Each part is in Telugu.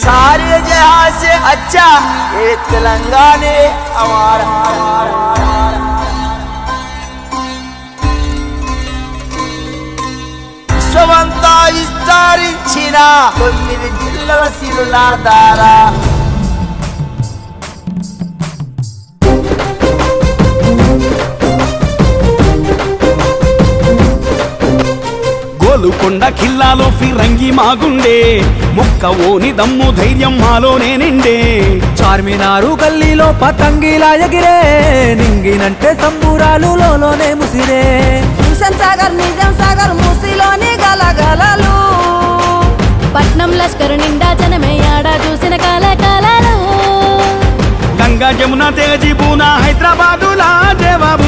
सारे जहां से अच्छा ये तेलंगाने हमारा విశ్వమంతా విస్తరించిన తొమ్మిది జిల్లల సిరులాదారా గోలుకొండ ఖిల్లాలో ఫిరంగి మాగుండే ముక్క ఓని దమ్ము ధైర్యం మాలోనే నిండే చార్మినారు గల్లీలో పతంగిలా ఎగిరే నింగినంటే సంబూరాలు లోలోనే ముసిరే హుసేన్ సాగర్ నిజాం సాగర్ మూసిలోని గలగలలు పట్నం లష్కరు నిండా జనమే ఆడా చూసిన కాలకాలాలు గంగా జమున తేజీ పూనా హైదరాబాదులా జవాబు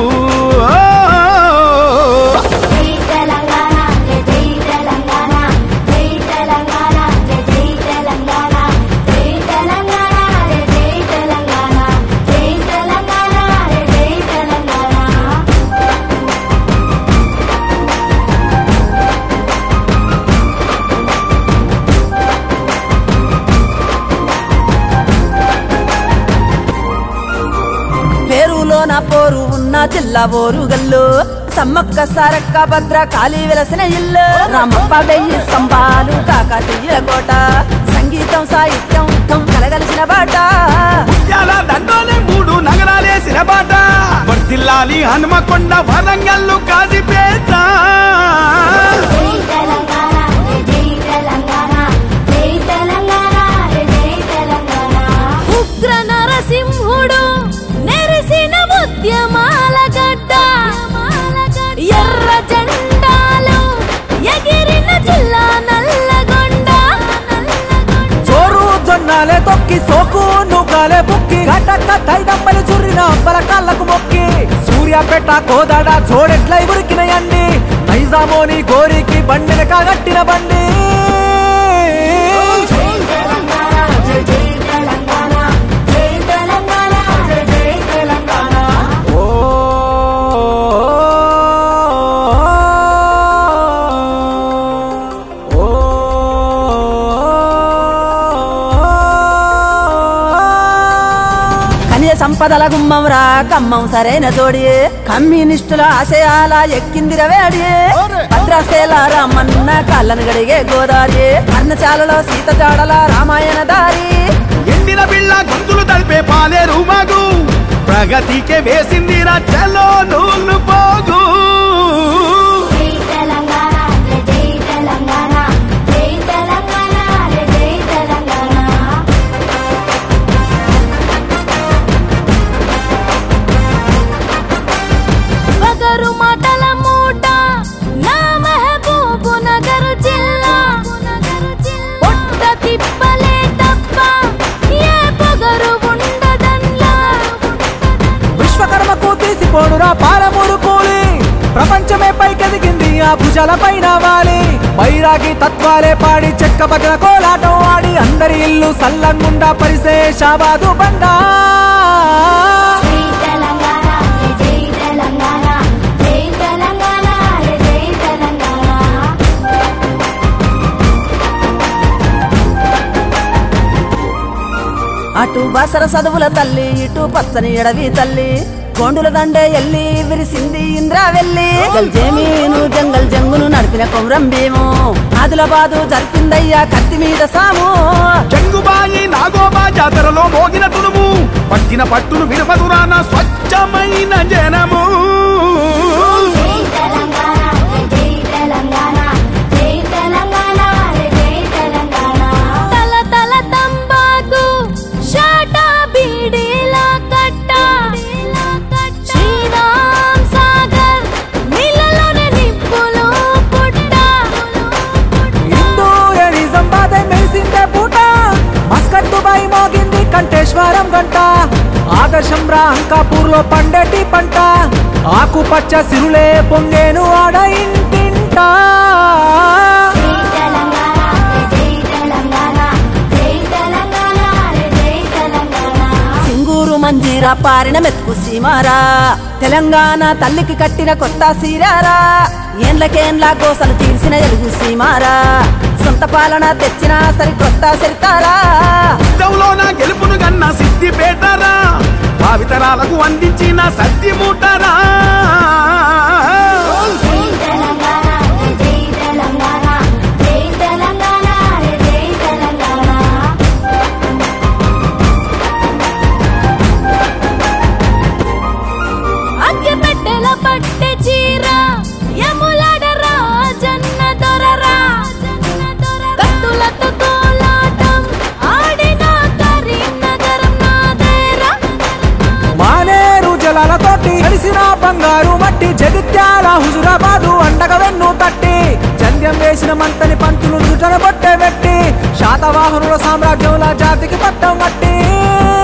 జై తెలంగాణ జై తెలంగాణ జై తెలంగాణ జై తెలంగాణ జై తెలంగాణ జై తెలంగాణ జై తెలంగాణ జై తెలంగాణ పేరులో నా పోరు ఉన్న జిల్లా ఓరుగల్లు సమ్మక్క సారక్క భద్ర కాళీ వెలసిన ఇల్లు రామప్ప వెయ్యి సంబాలు కాకతీయుల కోట సంగీతం సాహిత్యం ఉత్తమ్ కలగలిసిన బాట ముత్యాల దండోలే మూడు నగరాలేసిన బాట వర్తిల్లాలి హనుమకొండ వరంగల్లు కాజిపేట జై తెలంగాణ జై తెలంగాణ జై తెలంగాణ జై తెలంగాణ ఉగ్ర నరసింహుడు నెరిసిన ఉద్యమాల గడ్డ ఎర్ర జెండాలు ఎగిరిన జిల్లా నల్లగొండ చోరు జొన్నాలే తొక్కి సోకు నూకాలే బుక్కి గటక్క తైదమ్మలు చుర్రిన అబ్బల కాళ్ళకు మొక్కి సూర్యాపేట కోదాడ చోడెట్ల ఉరికినయండి నైజామోని గోరికి బండిన కాగట్టిన బండి జై తెలంగాణ జై జై తెలంగాణ జై తెలంగాణ జై జై తెలంగాణ ఓ ఓ ఖనిజ సంపదల గుమ్మం రా కమ్మం సరైన జోడి కమ్యూనిస్టుల ఆశయాల ఎక్కిందిర వేడి భద్రాసేల రామన్న కళ్ళను గడిగే గోదారి అర్ణశాలలో సీత జాడల రామాయణ దారి ఎండిన బిళ్ళ గొంతులు తడిపే పాలేరు మగు ప్రగతికే వేసిందిరా చలో నూలు పోగు జై తెలంగాణ జై తెలంగాణ జై తెలంగాణ జై తెలంగాణ బగరు మాటల మూట నా మహబూబు నగరు జిల్లా పొట్ట తిప్పలే తప్ప ఏ పొగరు ఉండదన్లా విశ్వకర్మకు తీసిపోడురా పాలమూరు కూలి ప్రపంచమే పైకెదిగింది ఆ భుజాల పైన వాలి బైరాగి తత్వాలే పాడి చెక్క బగల కోలాటం ఆడి అందరి ఇల్లు సల్లంగుండా పరిసే షాబాదు బండా జై తెలంగాణ జై తెలంగాణ జై తెలంగాణ జై తెలంగాణ అటు బాసర చదువుల తల్లి ఇటు పచ్చని ఎడవి తల్లి కొండుల దండే ఎల్లి విరిసింది ఇంద్రా వెళ్ళి జమీను జంగల్ జంగును నడిపిన కొమరం భీము ఆదిలాబాదు జరిపిందయ్యా కత్తి మీద సాము జంగుబాయి నాగోబా జాతరలో మోగిన తుడుము పట్టిన పట్టును విడమదురాన స్వచ్ఛమైన జనము జై తెలంగాణ జై తెలంగాణ జై తెలంగాణ జై తెలంగాణ తల తల తంబాకు షాటా బీడీలా కట్ట శ్రీరామ్ సాగర్ నీళ్ళలోనే నిప్పులు పుట్ట ఇందూరే నిజం బాధ మెరిసిందే పూట మస్కట్ దుబాయ్ మోగింది కంటేశ్వరం గంట ఆదర్శం రా అంకాపూర్ లో పండేటి పంట ఆకుపచ్చ సిరులే పొంగేను ఆడ ఇంటింటా జై తెలంగాణ జై తెలంగాణ జై తెలంగాణ జై తెలంగాణ సింగూరు మంజీరా పారిన మెతుకు సీమారా తెలంగాణ తల్లికి కట్టిన కొత్త సీరారా ఏండ్లకేండ్ల కోసలు తీర్చిన ఎలుగు సీమారా సొంత పాలన తెచ్చిన సరికొత్త సరితారా యుద్ధంలోన గెలుపును గన్న సిద్ధిపేటరా భావితరాలకు అందించిన సత్తి మూటరా జై తెలంగాణ జై తెలంగాణ జై తెలంగాణ జై తెలంగాణ అగ్గి పెట్టెల పట్టె చీర యములడ రాజన్న దొరరా కత్తులతో కోలాటం ఆడిన కరీంనగరం నాదేరా మానేరు జలాలతోటి కలిసిన బంగారు మట్టి జగిత్యాల హుజురాబాదు అండగ వెన్ను తట్టి చంద్యం వేసిన మంతని పంతులు దుటన బొట్టె పెట్టి శాతవాహనుల సామ్రాజ్యంలో జాతికి పట్టం కట్టి